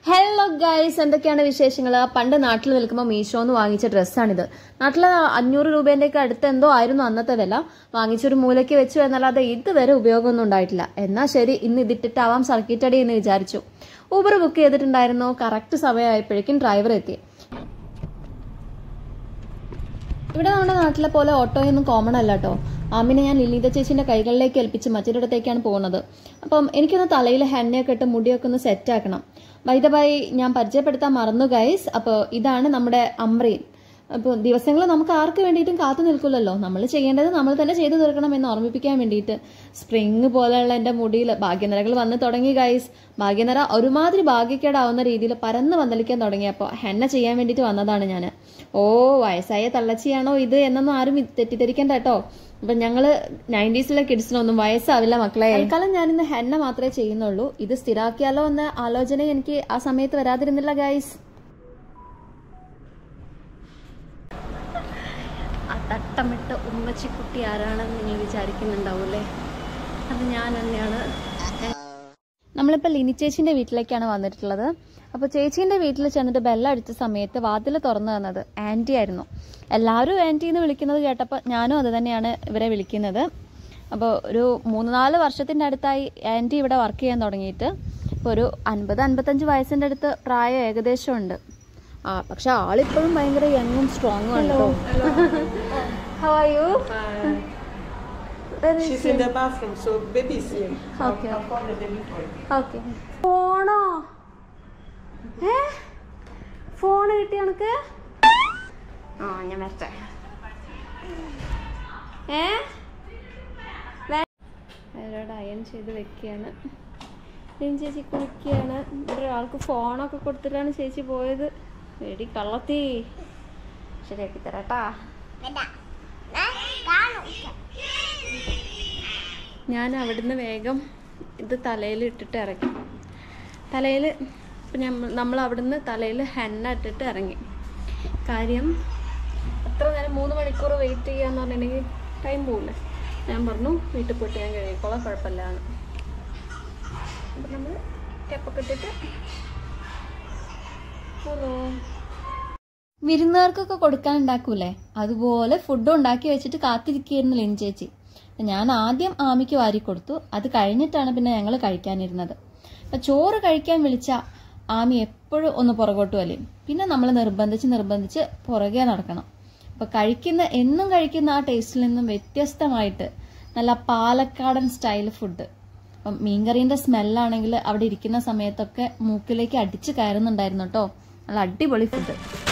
Hello guys എന്തൊക്കെയാണ് വിശേഷങ്ങൾ പണ്ട് നാട്ടിൽ നിൽക്കുമ്പോൾ മീഷോന്ന് വാങ്ങിച്ച ഡ്രസ്സാണിത് നാട്ടിൽ അഞ്ഞൂറ് രൂപേന്റെ ഒക്കെ അടുത്ത് എന്തോ ആയിരുന്നു അന്നത്തെ വില വാങ്ങിച്ചൊരു മൂലയ്ക്ക് വെച്ചു എന്നല്ലാതെ ഇതുവരെ ഉപയോഗമൊന്നും ഉണ്ടായിട്ടില്ല എന്നാ ശരി ഇന്ന് ഇതിട്ടിട്ടാവാം സർക്കിറ്റ് അടി എന്ന് വിചാരിച്ചു ഊബർ ബുക്ക് ചെയ്തിട്ടുണ്ടായിരുന്നു കറക്റ്റ് സമയമായപ്പോഴേക്കും ഡ്രൈവർ എത്തി ഇവിടെ നമ്മുടെ നാട്ടിലെ പോലെ ഓട്ടോയൊന്നും കോമൺ അല്ല കേട്ടോ ആമിനെ ഞാൻ ലിലീത ചേച്ചിന്റെ കൈകളിലേക്ക് ഏൽപ്പിച്ച് മറ്റൊരിടത്തേക്കാണ് പോകുന്നത് അപ്പം എനിക്കൊന്ന് തലയിൽ ഹെന്നയൊക്കെ ഇട്ട് മുടിയൊക്കെ ഒന്ന് സെറ്റ് ആക്കണം വൈദബായി ഞാൻ പരിചയപ്പെടുത്താൻ മറന്നു ഗൈസ് അപ്പോൾ ഇതാണ് നമ്മുടെ അമ്രീൻ അപ്പോൾ ദിവസങ്ങൾ നമുക്ക് ആർക്ക് വേണ്ടിയിട്ടും കാത്തു നിൽക്കില്ലല്ലോ നമ്മൾ ചെയ്യേണ്ടത് നമ്മൾ തന്നെ ചെയ്തു തീർക്കണം എന്ന് ഓർമ്മിപ്പിക്കാൻ വേണ്ടിയിട്ട് സ്പ്രിങ് പോലെയുള്ള എൻ്റെ മുടിയിൽ ഭാഗ്യനിരകൾ വന്ന് തുടങ്ങി ഗൈസ് ഭാഗ്യനിര ഒരുമാതിരി ഭാഗ്യക്കേടാവുന്ന രീതിയിൽ പരന്ന് വന്നലിക്കാൻ തുടങ്ങിയപ്പോൾ ഹെന്ന ചെയ്യാൻ വേണ്ടിയിട്ട് വന്നതാണ് ഞാൻ ഓ വയസ്സായ തള്ളച്ചിയാണോ ഇത് എന്നൊന്നും ആരും ഇത് തെറ്റിദ്ധരിക്കണ്ട കേട്ടോ അപ്പൊ ഞങ്ങള് നയൻറ്റീസിലെ കിഡ്സിനൊന്നും വയസ്സാവില്ല മക്കളെ തൽക്കാലം ഞാനിന്ന് ഹെന്ന മാത്രമേ ചെയ്യുന്നുള്ളൂ ഇത് സ്ഥിരാക്കിയാലോ എന്ന ആലോചന എനിക്ക് ആ സമയത്ത് വരാതിരുന്നില്ല ഗൈസ് ആ തട്ടമിട്ട ഉമ്മച്ചിക്കുട്ടി ആരാണെന്ന് നിങ്ങൾ വിചാരിക്കുന്നുണ്ടാവൂലേ അത് ഞാൻ തന്നെയാണ് നമ്മളിപ്പോൾ ലിനി ചേച്ചിന്റെ വീട്ടിലേക്കാണ് വന്നിട്ടുള്ളത് അപ്പോൾ ചേച്ചീന്റെ വീട്ടിൽ ചെന്നിട്ട് ബെല്ലടിച്ച സമയത്ത് വാതിൽ തുറന്നു തന്നത് ആൻറ്റി ആയിരുന്നു എല്ലാവരും ആൻറ്റി എന്ന് വിളിക്കുന്നത് കേട്ടപ്പോൾ ഞാനും അത് തന്നെയാണ് ഇവരെ വിളിക്കുന്നത് അപ്പോൾ ഒരു മൂന്ന് നാല് വർഷത്തിൻ്റെ അടുത്തായി ആൻറ്റി ഇവിടെ വർക്ക് ചെയ്യാൻ തുടങ്ങിയിട്ട് ഇപ്പോൾ ഒരു അൻപത് അൻപത്തഞ്ച് വയസ്സിൻ്റെ അടുത്ത് പ്രായം ഏകദേശം ഉണ്ട് ആ പക്ഷെ ആളിപ്പോഴും ഭയങ്കര യങ്ങും സ്ട്രോങ്ങും ആണ് കേട്ടോ how are you She's in the bathroom, so baby's here. Okay. I'll call the baby for you. Okay ഫോണോ ഏ ഫോൺ കിട്ടി എനക്ക് ആ ഞാൻ വരട്ടെ ഏ അവരോട് അയൺ ചെയ്ത് വെക്കുകയാണ് ലിൻ ചേച്ചി കുളിക്കുകയാണ് ഇവിടെ ആൾക്ക് ഫോണൊക്കെ കൊടുത്തിട്ടാണ് ചേച്ചി പോയത് എടി കള്ളത്തി ശരിയാക്കി തരാട്ടാ ഞാൻ അവിടുന്ന് വേഗം ഇത് തലയിൽ ഇട്ടിട്ട് ഇറങ്ങി തലയിൽ ഇപ്പം നമ്മൾ നമ്മൾ അവിടുന്ന് തലയിൽ ഹെന്ന ഇട്ടിട്ട് ഇറങ്ങി കാര്യം അത്ര നേരം മൂന്ന് മണിക്കൂർ വെയിറ്റ് ചെയ്യാന്ന് പറഞ്ഞിട്ടുണ്ടെങ്കിൽ ടൈം പോകില്ലേ ഞാൻ പറഞ്ഞു വീട്ടിൽ പോയിട്ട് ഞാൻ കഴിയിക്കോളാം കുഴപ്പമില്ല എന്ന് അപ്പം നമ്മൾ സ്റ്റെപ്പൊക്കെ ഇട്ടിട്ട് പോന്നു വിരുന്നുകാർക്കൊക്കെ കൊടുക്കാൻ ഉണ്ടാക്കൂലേ അതുപോലെ ഫുഡ് ഉണ്ടാക്കി വെച്ചിട്ട് കാത്തിരിക്കുകയായിരുന്നു ലിൻ ചേച്ചി ഞാൻ ആദ്യം ആമിക്ക് വാരി കൊടുത്തു അത് കഴിഞ്ഞിട്ടാണ് പിന്നെ ഞങ്ങൾ കഴിക്കാനിരുന്നത് അപ്പൊ ചോറ് കഴിക്കാൻ വിളിച്ച ആമി എപ്പോഴും ഒന്ന് പുറകോട്ട് വലിയും പിന്നെ നമ്മൾ നിർബന്ധിച്ച് നിർബന്ധിച്ച് പുറകെ നടക്കണം അപ്പൊ കഴിക്കുന്ന എന്നും കഴിക്കുന്ന ആ ടേസ്റ്റിൽ നിന്നും വ്യത്യസ്തമായിട്ട് നല്ല പാലക്കാടൻ സ്റ്റൈൽ ഫുഡ് അപ്പം മീൻകറീന്റെ സ്മെല്ലാണെങ്കിൽ അവിടെ ഇരിക്കുന്ന സമയത്തൊക്കെ മൂക്കിലേക്ക് അടിച്ച് കയറുന്നുണ്ടായിരുന്നു കേട്ടോ നല്ല അടിപൊളി ഫുഡ്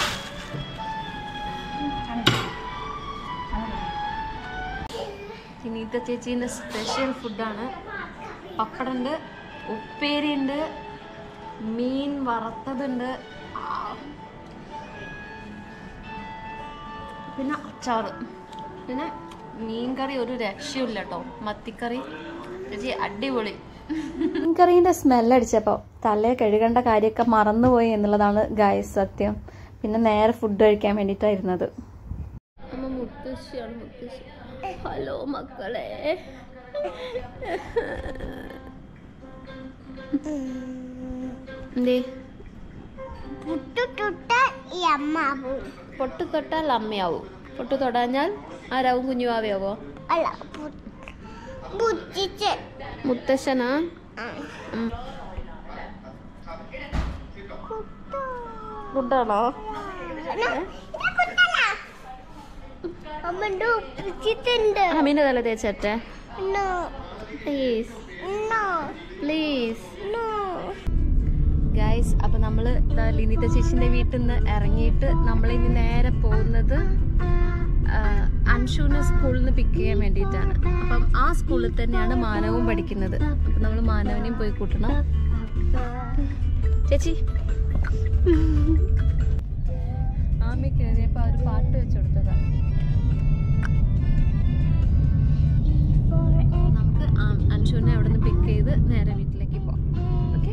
വിനീത ചേച്ചീൻ്റെ സ്പെഷ്യൽ ഫുഡാണ് പപ്പടമുണ്ട് ഉപ്പേരിയുണ്ട് മീൻ വറുത്തതുണ്ട് ആ. പിന്നെ അച്ചാറ് പിന്നെ മീൻകറി ഒരു രക്ഷയില്ല കേട്ടോ മത്തിക്കറി ചേച്ചി അടിപൊളി മീൻകറീൻ്റെ സ്മെല്ലടിച്ചപ്പോൾ തലയെ കഴുകേണ്ട കാര്യമൊക്കെ മറന്നുപോയി എന്നുള്ളതാണ് ഗായസ് സത്യം പിന്നെ നേരെ ഫുഡ് കഴിക്കാൻ വേണ്ടിയിട്ടായിരുന്നത് അമ്മ മുത്തശ്ശിയാണ് മുത്തശ്ശി ഹലോ മക്കളെ എന്തേ പുട്ടുട്ടുട്ട ഈ അമ്മാവു പൊട്ട് തൊട്ടാൽ അമ്മയാവും പൊട്ട് തൊടാഞ്ഞാൽ ആരാവും കുഞ്ഞുവാവയാവോ അല്ല ബുദ്ധിച്ച് മുത്തശ്ശനാ ഉം. ഫുഡാണോ അമ്മന്റെ ഒപ്പിച്ചിട്ടുണ്ട് അമ്മീൻ്റെ തല തേച്ചട്ടെ no please no please no guys അപ്പൊ നമ്മള് ദാ ലിനിത ചേച്ചിന്റെ വീട്ടിൽ നിന്ന് ഇറങ്ങിയിട്ട് നമ്മൾ ഇനി നേരെ പോകുന്നത് ആ, അൻഷുവിനെ സ്കൂളിൽ നിന്ന് പിക്ക് ചെയ്യാൻ വേണ്ടിയിട്ടാണ് അപ്പം ആ സ്കൂളിൽ തന്നെയാണ് മാനവും പഠിക്കുന്നത് അപ്പൊ നമ്മൾ മാനവനെയും പോയി കൂട്ടണം ചേച്ചി ആമി കയറിയപ്പോ ആ ഒരു പാട്ട് വെച്ചു കൊടുത്തതാ നമുക്ക് ആ- അൻഷുവിനെ അവിടെ നിന്ന് പിക്ക് ചെയ്ത് നേരെ വീട്ടിലേക്ക് പോവാം ഓക്കെ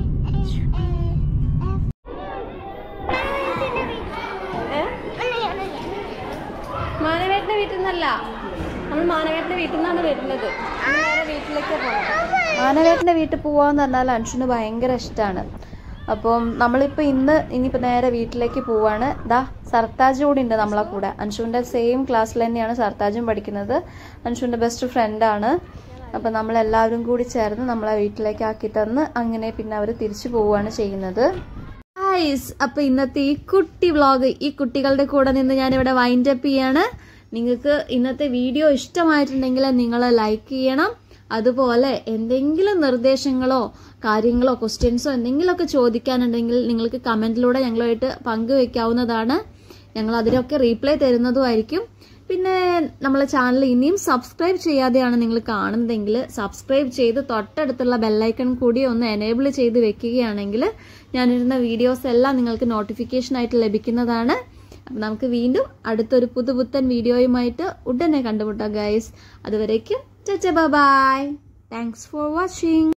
മാനവേട്ടന്റെ വീട്ടിൽ നിന്നല്ല നമ്മൾ മാനവേട്ടന്റെ വീട്ടിൽ നിന്നാണ് വരുന്നത് നേരെ വീട്ടിലേക്ക് പോകണം മാനവേട്ടന്റെ വീട്ടിൽ പോവാന്ന് പറഞ്ഞാൽ അൻഷുന് ഭയങ്കര ഇഷ്ടമാണ് അപ്പം നമ്മളിപ്പോൾ ഇന്ന് ഇനിയിപ്പോൾ നേരെ വീട്ടിലേക്ക് പോവാണ് ദാ സർത്താജ് കൂടി ഉണ്ട് നമ്മളെ കൂടെ അൻഷുവിൻ്റെ സെയിം ക്ലാസ്സിൽ തന്നെയാണ് സർത്താജും പഠിക്കുന്നത് അൻഷുവിൻ്റെ ബെസ്റ്റ് ഫ്രണ്ടാണ് അപ്പം നമ്മളെല്ലാവരും കൂടി ചേർന്ന് നമ്മളെ വീട്ടിലേക്ക് ആക്കി തന്ന് അങ്ങനെ പിന്നെ അവർ തിരിച്ചു പോവുകയാണ് ചെയ്യുന്നത് ഗൈസ് അപ്പൊ ഇന്നത്തെ ഈ കുട്ടി വ്ളോഗ് ഈ കുട്ടികളുടെ കൂടെ നിന്ന് ഞാൻ ഇവിടെ വൈൻഡ് അപ്പ് ചെയ്യാണ് നിങ്ങൾക്ക് ഇന്നത്തെ വീഡിയോ ഇഷ്ടമായിട്ടുണ്ടെങ്കിൽ നിങ്ങൾ ലൈക്ക് ചെയ്യണം അതുപോലെ എന്തെങ്കിലും നിർദ്ദേശങ്ങളോ കാര്യങ്ങളോ ക്വസ്റ്റ്യൻസോ എന്തെങ്കിലുമൊക്കെ ചോദിക്കാനുണ്ടെങ്കിൽ നിങ്ങൾക്ക് കമന്റിലൂടെ ഞങ്ങളുമായിട്ട് പങ്കുവെക്കാവുന്നതാണ് ഞങ്ങൾ അതിനൊക്കെ റീപ്ലൈ തരുന്നതുമായിരിക്കും പിന്നെ നമ്മളെ ചാനൽ ഇനിയും സബ്സ്ക്രൈബ് ചെയ്യാതെയാണ് നിങ്ങൾ കാണുന്നതെങ്കിൽ സബ്സ്ക്രൈബ് ചെയ്ത് തൊട്ടടുത്തുള്ള ബെല്ലൈക്കൺ കൂടി ഒന്ന് എനേബിൾ ചെയ്ത് വെക്കുകയാണെങ്കിൽ ഞാനിരുന്ന വീഡിയോസ് എല്ലാം നിങ്ങൾക്ക് നോട്ടിഫിക്കേഷൻ ആയിട്ട് ലഭിക്കുന്നതാണ് അപ്പം നമുക്ക് വീണ്ടും അടുത്തൊരു പുതുപുത്തൻ വീഡിയോയുമായിട്ട് ഉടനെ കണ്ടുമുട്ടാം ഗൈസ് അതുവരേക്കും ബൈ താങ്ക്സ് ഫോർ വാച്ചിങ്